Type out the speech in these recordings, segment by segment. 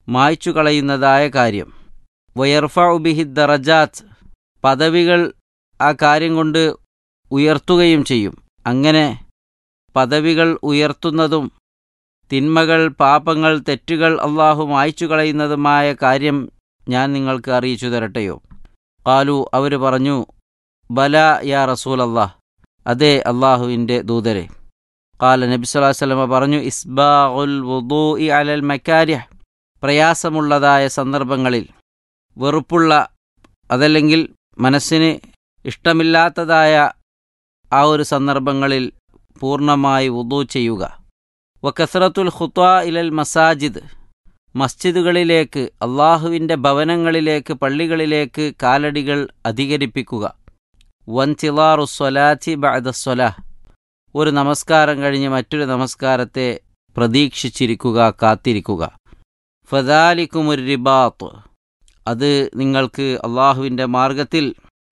മായ്ച്ചു കളയുന്നതായ കാര്യം വയർഫ ഉബിഹി ദറജാത്ത് പദവികൾ ആ കാര്യം കൊണ്ട് ഉയർത്തുകയും ചെയ്യും അങ്ങനെ പദവികൾ ഉയർത്തുന്നതും തിന്മകൾ പാപങ്ങൾ തെറ്റുകൾ അള്ളാഹു മായ്ച്ചു കളയുന്നതുമായ കാര്യം ഞാൻ നിങ്ങൾക്ക് അറിയിച്ചു തരട്ടെയോ കാലു അവർ പറഞ്ഞു ബല യാ റസൂൽ അള്ളാഹ് അതെ അള്ളാഹുവിൻ്റെ ദൂതരെ കാല നബി സ്വലാഹു വല്ലമ പറഞ്ഞു ഇസ്ബാഉൽ വുദൂ അലൽ മക്കാരിഹ് പ്രയാസമുള്ളതായ സന്ദർഭങ്ങളിൽ വെറുപ്പുള്ള അതല്ലെങ്കിൽ മനസ്സിന് ഇഷ്ടമില്ലാത്തതായ ആ ഒരു സന്ദർഭങ്ങളിൽ പൂർണ്ണമായി വുദൂ ചെയ്യുക വക്കസ്രത്തുൽ ഖുത്വ ഇലൽ മസാജിദ് മസ്ജിദുകളിലേക്ക് അള്ളാഹുവിൻ്റെ ഭവനങ്ങളിലേക്ക് പള്ളികളിലേക്ക് കാലടികൾ അധികരിപ്പിക്കുക വൻതിലാറു സ്വലാത്തി ബഅദസ്വലാഹ് ഒരു നമസ്കാരം കഴിഞ്ഞ് മറ്റൊരു നമസ്കാരത്തെ പ്രതീക്ഷിച്ചിരിക്കുക കാത്തിരിക്കുക ഫദാലിക്കുമൊരു റിബാത്ത് അത് നിങ്ങൾക്ക് അള്ളാഹുവിൻ്റെ മാർഗത്തിൽ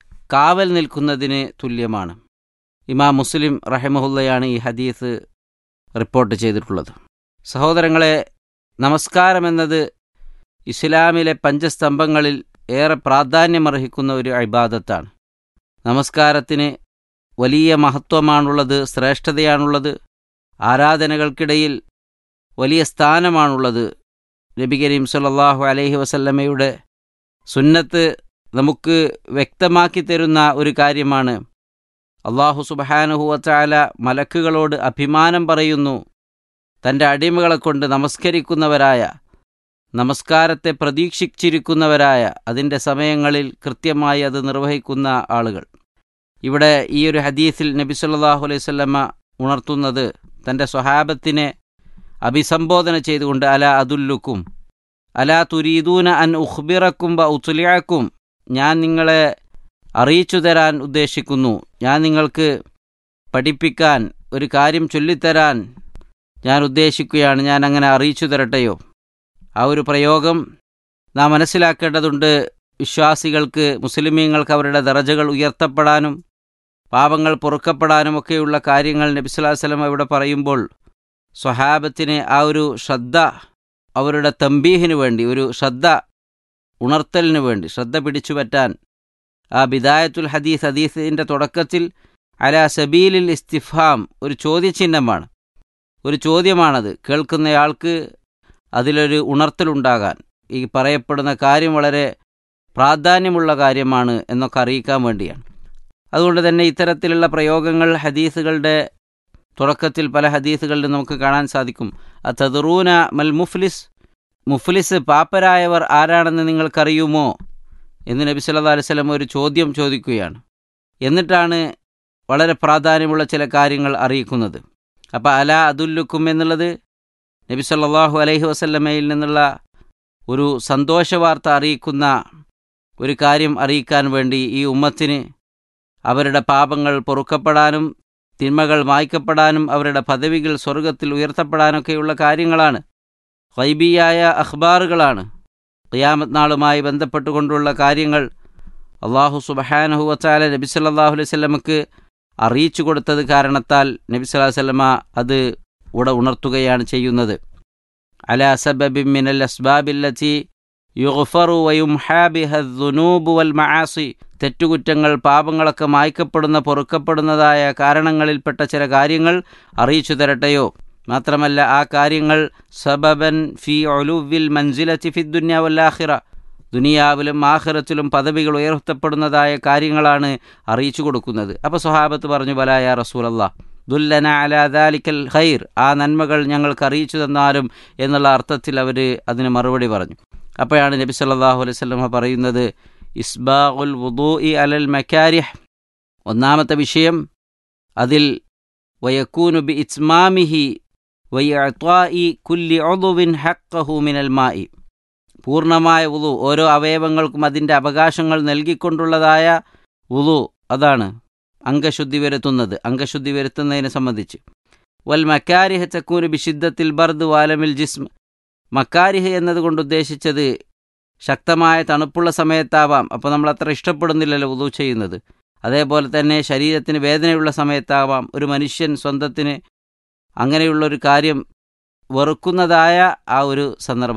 കാവൽ നിൽക്കുന്നതിന് തുല്യമാണ് ഇമാം മുസ്ലിം റഹമുല്ലയാണ് ഈ ഹദീസ് റിപ്പോർട്ട് ചെയ്തിട്ടുള്ളത് സഹോദരങ്ങളെ നമസ്കാരമെന്നത് ഇസ്ലാമിലെ പഞ്ചസ്തംഭങ്ങളിൽ ഏറെ പ്രാധാന്യമർഹിക്കുന്ന ഒരു അഭിബാദത്താണ് നമസ്കാരത്തിന് വലിയ മഹത്വമാണുള്ളത് ശ്രേഷ്ഠതയാണുള്ളത് ആരാധനകൾക്കിടയിൽ വലിയ സ്ഥാനമാണുള്ളത് നബി കരീം സല്ലല്ലാഹു അലൈഹി വസല്ലമയുടെ സുന്നത്ത് നമുക്ക് വ്യക്തമാക്കി തരുന്ന ഒരു കാര്യമാണ് അള്ളാഹു സുബഹാനുഹുവച്ചാല മലക്കുകളോട് അഭിമാനം പറയുന്നു തൻ്റെ അടിമകളെ കൊണ്ട് നമസ്കരിക്കുന്നവരായ നമസ്കാരത്തെ പ്രതീക്ഷിച്ചിരിക്കുന്നവരായ അതിൻ്റെ സമയങ്ങളിൽ കൃത്യമായി അത് നിർവഹിക്കുന്ന ആളുകൾ ഇവിടെ ഈ ഒരു ഹദീസിൽ നബി സല്ലല്ലാഹു അലൈഹി വസല്ലമ ഉണർത്തുന്നത് തൻ്റെ സ്വഹാബത്തിനെ അഭിസംബോധന ചെയ്തുകൊണ്ട് അല അതുല്ലുക്കും അല തുരീദൂന അൻ ഉഖ്ബിറക്കും വ ഉത്തുലിയാക്കും ഞാൻ നിങ്ങളെ അറിയിച്ചു തരാൻ ഉദ്ദേശിക്കുന്നു ഞാൻ നിങ്ങൾക്ക് പഠിപ്പിക്കാൻ ഒരു കാര്യം ചൊല്ലിത്തരാൻ ഞാൻ ഉദ്ദേശിക്കുകയാണ് ഞാൻ അങ്ങനെ അറിയിച്ചു തരട്ടെയോ ആ ഒരു പ്രയോഗം നാം മനസ്സിലാക്കേണ്ടതുണ്ട് വിശ്വാസികൾക്ക് മുസ്ലിമീങ്ങൾക്ക് അവരുടെ ദറജകൾ ഉയർത്തപ്പെടാനും പാപങ്ങൾ പൊറുക്കപ്പെടാനുമൊക്കെയുള്ള കാര്യങ്ങൾ നബി സ്വല്ലല്ലാഹു അലൈഹി വസല്ലം ഇവിടെ പറയുമ്പോൾ സ്വഹാബത്തിന് ആ ഒരു ശ്രദ്ധ അവരുടെ തമ്പീഹിന് വേണ്ടി ഒരു ശ്രദ്ധ ഉണർത്തലിന് വേണ്ടി ശ്രദ്ധ പിടിച്ചു പറ്റാൻ ആ ബിദായത്തുൽ ഹദീസ് ഹദീസിൻ്റെ തുടക്കത്തിൽ അല സബീലിൽ ഇസ്തിഫാം ഒരു ചോദ്യചിഹ്നമാണ് ഒരു ചോദ്യമാണത് കേൾക്കുന്നയാൾക്ക് അതിലൊരു ഉണർത്തലുണ്ടാകാൻ ഈ പറയപ്പെടുന്ന കാര്യം വളരെ പ്രാധാന്യമുള്ള കാര്യമാണ് എന്നൊക്കെ അറിയിക്കാൻ വേണ്ടിയാണ് അതുകൊണ്ട് തന്നെ ഇത്തരത്തിലുള്ള പ്രയോഗങ്ങൾ ഹദീസുകളുടെ തുടക്കത്തിൽ പല ഹദീസുകളിലും നമുക്ക് കാണാൻ സാധിക്കും അതദറൂന മൽ മുഫ്ലിസ് മുഫ്ലിസ് പാപ്പരായവർ ആരാണെന്ന് നിങ്ങൾക്കറിയുമോ എന്ന് നബി സല്ലല്ലാഹു അലൈഹി വസല്ലം ഒരു ചോദ്യം ചോദിക്കുകയാണ് എന്നിട്ടാണ് വളരെ പ്രാധാന്യമുള്ള ചില കാര്യങ്ങൾ അറിയിക്കുന്നത് അപ്പോൾ അല അതുല്ലുക്കും എന്നുള്ളത് നബി സല്ലല്ലാഹു അലൈഹി വസല്ലമയിൽ നിന്നുള്ള ഒരു സന്തോഷവാർത്ത അറിയിക്കുന്ന ഒരു കാര്യം അറിയിക്കാൻ വേണ്ടി ഈ ഉമ്മത്തിന് അവരുടെ പാപങ്ങൾ പൊറുക്കപ്പെടാനും തിന്മകൾ മായ്ക്കപ്പെടാനും അവരുടെ പദവികൾ സ്വർഗത്തിൽ ഉയർത്തപ്പെടാനൊക്കെയുള്ള കാര്യങ്ങളാണ് വൈബിയായ അഖ്ബാറുകളാണ് ഖിയാമത്ത് നാളുമായി ബന്ധപ്പെട്ടുകൊണ്ടുള്ള കാര്യങ്ങൾ അള്ളാഹു സുബഹാനഹു വച്ചാല നബി സല്ലല്ലാഹു അലൈഹി വസല്ലമക്ക് അറിയിച്ചു കൊടുത്തത് കാരണത്താൽ നബി സല്ലല്ലാഹു അലൈഹി വസല്ലമ അത് ഉട ഉണർത്തുകയാണ് ചെയ്യുന്നത് അല സബബി മിനൽ അസ്ബാബില്ലത്തി യുഗ്ഫറു വയുംഹാ ബിഹ ദുനൂബ് വൽ മആസി തെറ്റുകുറ്റങ്ങൾ പാപങ്ങളൊക്കെ മായ്ക്കപ്പെടുന്ന പൊറുക്കപ്പെടുന്നതായ കാരണങ്ങളിൽപ്പെട്ട ചില കാര്യങ്ങൾ അറിയിച്ചു തരട്ടെയോ മാത്രമല്ല ആ കാര്യങ്ങൾ സബബൻ ഫി ഒലുവിൽ മൻസിലത്തി ഫി ദുന്യാവല്ലാഹിറ ദുനിയാവിലും ആഹിറത്തിലും പദവികൾ ഉയർത്തപ്പെടുന്നതായ കാര്യങ്ങളാണ് അറിയിച്ചു കൊടുക്കുന്നത് അപ്പോൾ സ്വഹാബത്ത് പറഞ്ഞു ബലായ റസൂലല്ല ദുല്ലന അലാദാലിക്കൽ ഖൈർ ആ നന്മകൾ ഞങ്ങൾക്ക് അറിയിച്ചു തന്നാലും എന്നുള്ള അർത്ഥത്തിൽ അവർ അതിന് മറുപടി പറഞ്ഞു അപ്പോഴാണ് നബി സല്ലല്ലാഹു അലൈഹി വസല്ലമ പറയുന്നത് ഇസ്ബാഉൽ വുദൂഇ അലൽ മക്കാരിഹ് ഒന്നാമത്തെ വിഷയം അതിൽ വയക്കൂനു ബി ഇസ്മാമിഹി വയ്യത്വായി കുല്ലി ഒതുവിൻ ഹക്കഹു മിനൽ മായി പൂർണ്ണമായ ഉളു ഓരോ അവയവങ്ങൾക്കും അതിൻ്റെ അവകാശങ്ങൾ നൽകിക്കൊണ്ടുള്ളതായ ഉളു അതാണ് അംഗശുദ്ധി വരുത്തുന്നത് അംഗശുദ്ധി വരുത്തുന്നതിനെ സംബന്ധിച്ച് വൽ മക്കാരിഹ ചക്കൂന് ബിഷിദ്ധത്തിൽ ബർദ് വാലമിൽ ജിസ്ം മക്കാരിഹ് എന്നതുകൊണ്ട് ഉദ്ദേശിച്ചത് ശക്തമായ തണുപ്പുള്ള സമയത്താവാം അപ്പോൾ നമ്മൾ അത്ര ഇഷ്ടപ്പെടുന്നില്ലല്ലോ ഉദു ചെയ്യുന്നത് അതേപോലെ തന്നെ ശരീരത്തിന് വേദനയുള്ള സമയത്താവാം ഒരു മനുഷ്യൻ സ്വന്തത്തിന് അങ്ങനെയുള്ളൊരു കാര്യം വെറുക്കുന്നതായ ആ ഒരു സന്ദർഭം